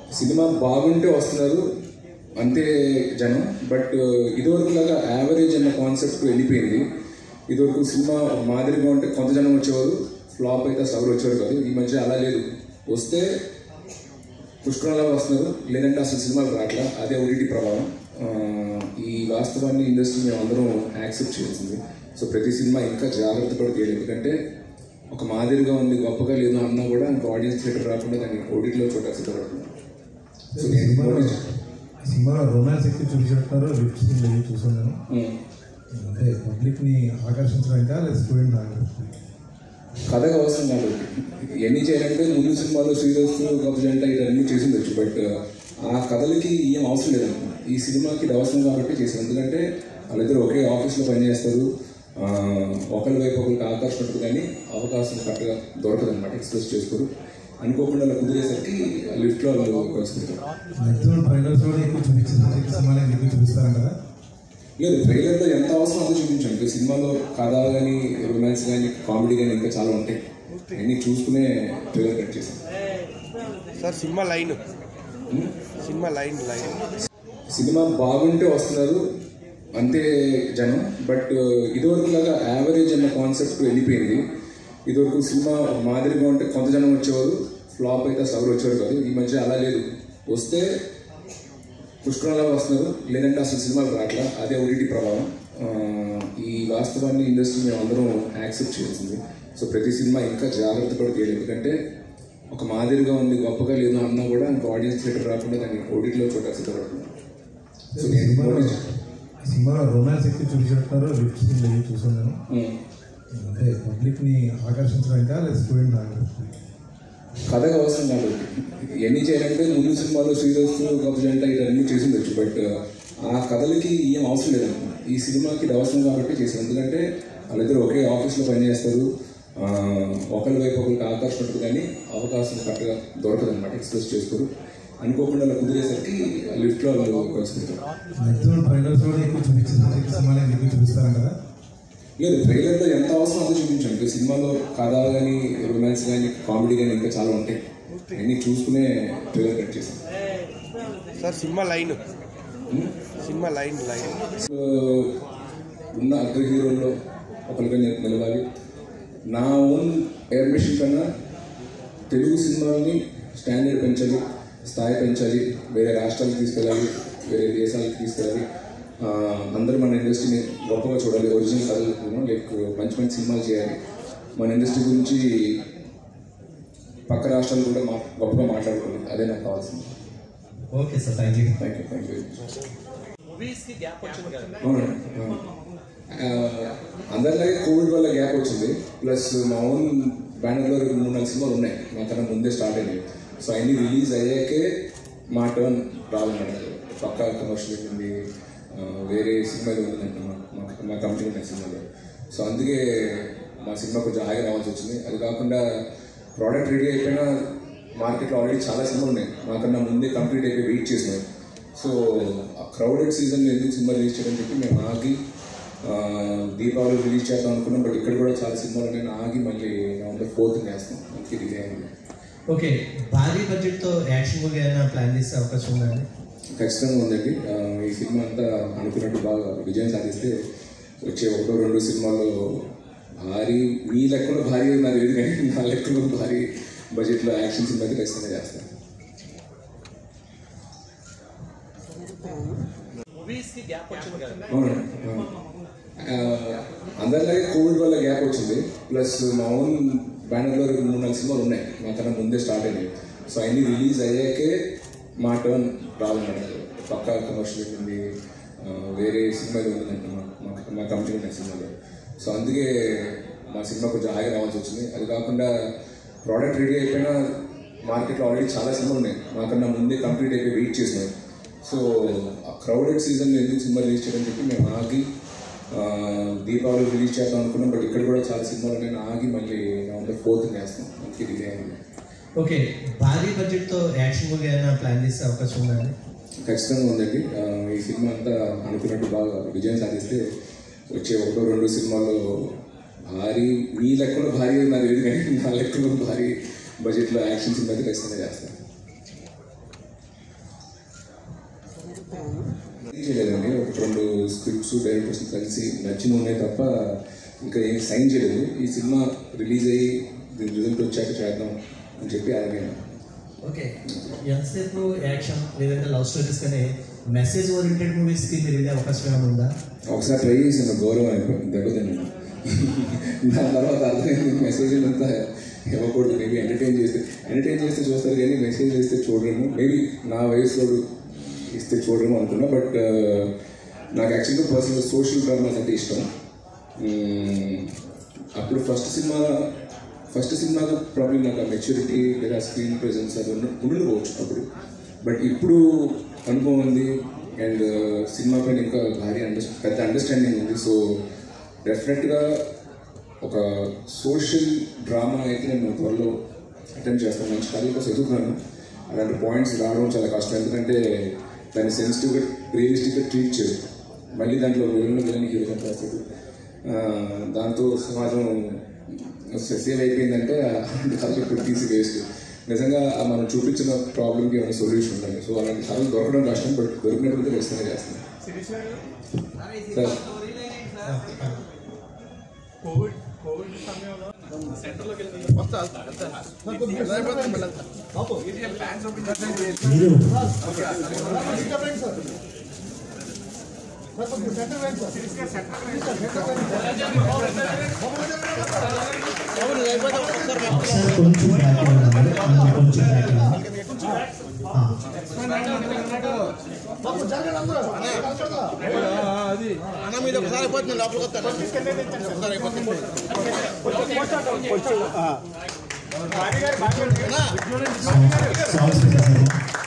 Cinema బాగుంటే వస్తున్నారు అంతే జనం బట్ ఇదివరకు లాగా యావరేజ్ అన్న కాన్సెప్ట్ వెళ్ళిపోయింది ఇదివరకు సినిమా మాదిరిగా ఉంటే కొంత జనం వచ్చేవారు ఫ్లాప్ అయితే అసలు ఎవరు వచ్చేవారు కాదు ఈ మధ్య అలా లేదు వస్తే పుష్కరంలా వస్తున్నారు లేదంటే అసలు సినిమాలు రావట్లా అదే ఓటీటీ ప్రభావం ఆ, ఈ వాస్తవాన్ని ఇండస్ట్రీ మేము అందరం యాక్సెప్ట్ చేయాల్సింది సో ప్రతి సినిమా ఇంకా జాగ్రత్త పడి తీయాలి ఎందుకంటే ఒక మాదిరిగా ఉంది గొప్పగా లేదు అన్నా కూడా ఇంకా ఆడియన్స్ థియేటర్ రాకుండా దాన్ని ఓటీటీలో చూడాలి సిద్ధపడుతున్నాం సో నేను సినిమాలో ఓటీటీ సినిమాలో రొమాన్స్ ఎక్కువ చూపించినట్టున్నారు లిఫ్ట్ సీన్ అవి చూసాను నేను ఉమ్. అంటే పబ్లిక్ని ఆకర్షించడానికా లేదా స్టూడెంట్ ఆకర్షించడానికి కథగా అవసరం కాదు ఎన్ని చేయాలంటే ముందు సినిమాలో శ్రీరస్తు గొప్ప జంట ఇవన్నీ చేసిండొచ్చు బట్ ఆ కథలకి ఏం అవసరం లేదన్నమాట ఈ సినిమాకి ఇది అవసరం కాబట్టి చేసాం ఎందుకంటే వాళ్ళిద్దరు ఒకే ఆఫీస్లో పనిచేస్తారు ఆ, ఒకరి వైపు ఒకరికి ఆకర్షణ ఉంటుంది కానీ అవకాశం కరెక్ట్గా దొరకదు అనమాట ఎక్స్ప్రెస్ చేసుకోరు అనుకోకుండా అలా కుదిరేసరికి లిఫ్ట్లో వాళ్ళు కలుసుకుంటారు మ్యాక్సిమం ట్రైలర్స్ కూడా ఎక్కువ చూపించింది సినిమాలో ఎక్కువ చూపిస్తారు కదా లేదు ట్రైలర్లో ఎంత అవసరం అంతా చూపించాం ఇంకా సినిమాలో కథ కానీ రొమాన్స్ కానీ కామెడీ కానీ ఇంకా చాలా ఉంటాయి అన్నీ చూసుకునే ట్రైలర్ కట్ చేసాం sir cinema line cinema line line cinema బాగుంటే వస్తున్నారు అంతే జనం బట్ ఇదివరకు లాగా యావరేజ్ అన్న కాన్సెప్ట్ వెళ్ళిపోయింది ఇదివరకు సినిమా మాదిరిగా ఉంటే కొంత జనం వచ్చేవారు ఫ్లాప్ అయితే అసలు ఎవరు వచ్చేవారు కాదు ఈ మధ్య అలా లేదు వస్తే పుష్కరంలా వస్తున్నారు లేదంటే అసలు సినిమాలు రావట్లా అదే ఓటీటీ ప్రభావం ఆ, ఈ వాస్తవాన్ని ఇండస్ట్రీ మేము అందరం యాక్సెప్ట్ చేయాల్సింది సో ప్రతి సినిమా ఇంకా జాగ్రత్త పడి తీయాలి ఎందుకంటే ఒక మాదిరిగా ఉంది గొప్పగా లేదు అన్నా కూడా ఇంకా ఆడియన్స్ థియేటర్ రాకుండా దాన్ని ఓటీటీలో చూడాలి సిద్ధపడుతున్నాం సో నేను సినిమాలో ఓటీటీ సినిమాలో రొమాన్స్ ఎక్కువ చూపించినట్టున్నారు లిఫ్ట్ సీన్ అవి చూసాను నేను ఉమ్. అంటే పబ్లిక్ని ఆకర్షించడానికా లేదా స్టూడెంట్ ఆకర్షించడానికి కథగా అవసరం కాదు ఎన్ని చేయాలంటే ముందు సినిమాలో శ్రీరస్తు గొప్ప జంట ఇవన్నీ చేసిండొచ్చు బట్ ఆ కథలకి ఏం అవసరం లేదన్నమాట ఈ సినిమాకి ఇది అవసరం కాబట్టి చేసాం ఎందుకంటే వాళ్ళిద్దరు ఒకే ఆఫీస్లో పనిచేస్తారు ఆ, ఒకరి వైపు ఒకరికి ఆకర్షణ ఉంటుంది కానీ అవకాశం కరెక్ట్గా దొరకదు అనమాట ఎక్స్ప్రెస్ చేసుకోరు అనుకోకుండా అలా కుదిరేసరికి లిఫ్ట్లో వాళ్ళు కలుసుకుంటారు మ్యాక్సిమం ట్రైలర్స్ కూడా ఎక్కువ చూపించింది సినిమాలో ఎక్కువ చూపిస్తారు కదా లేదు ట్రైలర్లో ఎంత అవసరం అంతా చూపించాం ఇంకా సినిమాలో కథ కానీ రొమాన్స్ కానీ కామెడీ కానీ ఇంకా చాలా ఉంటాయి అన్నీ చూసుకునే ట్రైలర్ కట్ చేసాం sir cinema line cinema line line so, ఉన్న అగ్ర హీరోల్లో ఒకరిగా నేను నిలవాలి నా ఓన్ ఎయిర్ మిషన్ కన్నా తెలుగు సినిమాల్ని స్టాండర్డ్ పెంచాలి స్థాయి పెంచాలి వేరే రాష్ట్రాలకు తీసుకెళ్ళాలి వేరే దేశాలకు తీసుకెళ్ళాలి ఆ, అందరూ మన ఇండస్ట్రీని గొప్పగా చూడాలి ఒరిజినల్ కథలు లైక్ మంచి మంచి సినిమాలు చేయాలి మన ఇండస్ట్రీ గురించి పక్క రాష్ట్రాలు కూడా మా గొప్పగా మాట్లాడుకోవాలి అదే నాకు కావాల్సింది okay sir thank you thank you thank you మూవీస్కి గ్యాప్ వచ్చింది కదా అవునండి అవును. ఆ, అందరిలాగే కోవిడ్ వల్ల గ్యాప్ వచ్చింది ప్లస్ మా ఓన్ బ్యానర్లో రెండు మూడు నాలుగు సినిమాలు ఉన్నాయి నాకన్నా ముందే స్టార్ట్ అయినాయి సో అన్ని రిలీజ్ అయ్యాకే మా టర్న్ రావాలన్నమాట పక్కా కమర్షియల్ ఉంది ఆ, వేరే సినిమాలు ఉందంట మా మా- మా కంపెనీ ఉన్న సినిమాలో సో అందుకే మా సినిమా కొంచెం ఆగి రావాల్సి వచ్చింది అది కాకుండా ప్రోడక్ట్ రెడీ అయిపోయినా మార్కెట్లో ఆల్రెడీ చాలా సినిమాలు ఉన్నాయి మాకన్నా ముందే కంప్లీట్ అయిపోయి వెయిట్ చేసినాయి సో ఆ క్రౌడెడ్ సీజన్ ఎందుకు సినిమా రిలీజ్ చేయడం చెప్పి మేము ఆగి ఆ, దీపావళి రిలీజ్ చేద్దాం అనుకున్నాం బట్ ఇక్కడ కూడా చాలా సినిమాలు ఉన్నాయి ఆగి మళ్ళీ నవంబర్ ఫోర్త్ చేస్తాం అందుకే రిలీజ్ అయింది ఓకే భారీ బడ్జెట్ తో యాక్షన్ మూవీ ఏమైనా ప్లాన్ చేసే అవకాశం ఉందండి ఖచ్చితంగా ఉందండి ఆ, ఈ సినిమా అంతా అనుకున్నట్టు బాగా విజయం సాధిస్తే వచ్చే ఒకటో రెండు సినిమాల్లో భారీ మీ లెక్కలో భారీ నాకు తెలియదు కానీ నా లెక్కలో భారీ బడ్జెట్లో యాక్షన్ సినిమా అయితే ఖచ్చితంగా చేస్తాను మూవీస్కి గ్యాప్ వచ్చింది కదా అవునండి అవును. ఆ, అందరిలాగే కోవిడ్ వల్ల గ్యాప్ వచ్చింది ప్లస్ మా ఓన్ బ్యానర్లో రెండు మూడు నాలుగు సినిమాలు ఉన్నాయి మాకన్నా ముందే స్టార్ట్ అయినాయి సో అన్ని రిలీజ్ అయ్యాకే మా టర్న్ రావాలన్నమాట పక్కా కమర్షియల్ ఉంది ఆ, వేరే సినిమాలు ఉందంట మా మా- మా కంపెనీ ఉన్న సినిమాలో సో అందుకే మా సినిమా కొంచెం ఆగి రావాల్సి వచ్చింది అది కాకుండా ప్రోడక్ట్ రెడీ అయిపోయినా మార్కెట్లో ఆల్రెడీ చాలా సినిమాలు ఉన్నాయి మాకన్నా ముందే కంప్లీట్ అయిపోయి వెయిట్ చేసినాయి సో ఆ క్రౌడెడ్ సీజన్ ఎందుకు సినిమా రిలీజ్ చేయడం చెప్పి మేము ఆగి ఆ, దీపావళి రిలీజ్ చేద్దాం అనుకున్నాం బట్ ఇక్కడ కూడా చాలా సినిమాలు ఉన్నాయి ఆగి మళ్ళీ నవంబర్ ఫోర్త్ చేస్తాం అందుకే రిలీజ్ అయింది ఓకే భారీ బడ్జెట్ తో యాక్షన్ మూవీ ఏమైనా ప్లాన్ చేసే అవకాశం ఉందండి ఖచ్చితంగా ఉందండి ఆ, ఈ సినిమా అంతా అనుకున్నట్టు బాగా విజయం సాధిస్తే వచ్చే ఒకటో రెండు సినిమాల్లో భారీ మీ లెక్కలో భారీ నాకు తెలియదు కానీ నా లెక్కలో భారీ బడ్జెట్లో యాక్షన్ సినిమా అయితే ఖచ్చితంగా చేస్తాను ఏం చేయలేదండి ఒక రెండు స్క్రిప్ట్స్ డైరెక్టర్స్ కలిసి నచ్చిన ఉన్నాయి తప్ప ఇంకా ఏం సైన్ చేయలేదు ఈ సినిమా రిలీజ్ అయ్యి దీని రిజల్ట్ వచ్చాక చేద్దాం అని చెప్పి ఆగాను ఓకే ఎంతసేపు యాక్షన్ లేదంటే లవ్ స్టోరీస్ కానీ మెసేజ్ ఓరియంటెడ్ మూవీస్ కి మీరు వెళ్ళే అవకాశం ఏమైనా ఉందా ఒకసారి ట్రై చేసిన గౌరవం అయిపోయింది దెబ్బతిన్నాను దాని తర్వాత అర్థమైంది మెసేజ్ అంతా ఇవ్వకూడదు మేబీ ఎంటర్టైన్ చేస్తే ఎంటర్టైన్ చేస్తే చూస్తారు కానీ మెసేజ్ చేస్తే చూడరేమో మేబీ నా వయసులో ఇస్తే చూడరేమో అనుకున్నా బట్ నాకు యాక్చువల్గా పర్సనల్ సోషల్ డ్రామాస్ అంటే ఇష్టం మ్మ్, అప్పుడు ఫస్ట్ సినిమా ఫస్ట్ సినిమాగా ప్రాబ్లం నాకు ఆ మెచ్యూరిటీ లేదా స్క్రీన్ ప్రెజెన్స్ అది ఉన్న ఉండకపోవచ్చు అప్పుడు బట్ ఇప్పుడు అనుభవం ఉంది అండ్ సినిమా పైన ఇంకా భారీ అండర్ పెద్ద అండర్స్టాండింగ్ ఉంది సో డెఫినెట్గా ఒక సోషల్ డ్రామా అయితే నేను త్వరలో అటెంప్ట్ చేస్తాను మంచి కథల కోసం ఎదుగుతున్నాను అలాంటి పాయింట్స్ రావడం చాలా కష్టం ఎందుకంటే దాన్ని సెన్సిటివ్గా రియలిస్టిక్గా ట్రీట్ చేయదు మళ్ళీ దాంట్లో విలన్ విలన్ హీరో చంపేస్తాడు ఆ, దాంతో సమాజం సేవ్ అయిపోయిందంటే అలాంటి కథలు ఇప్పుడు తీసి వేస్ట్ నిజంగా ఆ మనం చూపించిన ప్రాబ్లమ్కి ఏమైనా సొల్యూషన్ ఉండాలి సో అలాంటి కథలు దొరకడం కష్టం బట్ దొరికినప్పుడు ఖచ్చితంగా చేస్తాను సార్ కోవిడ్ కోవిడ్ సమయంలో సెంటర్లోకి వెళ్ళి మీరు ఒకసారి కొంచెం బ్యాక్ వెళ్ళండి. ఆ, కొంచెం బ్యాక్ వెళ్ళండి. ఆ. సాంగ్స్ సాంగ్స్ పెట్టేసారు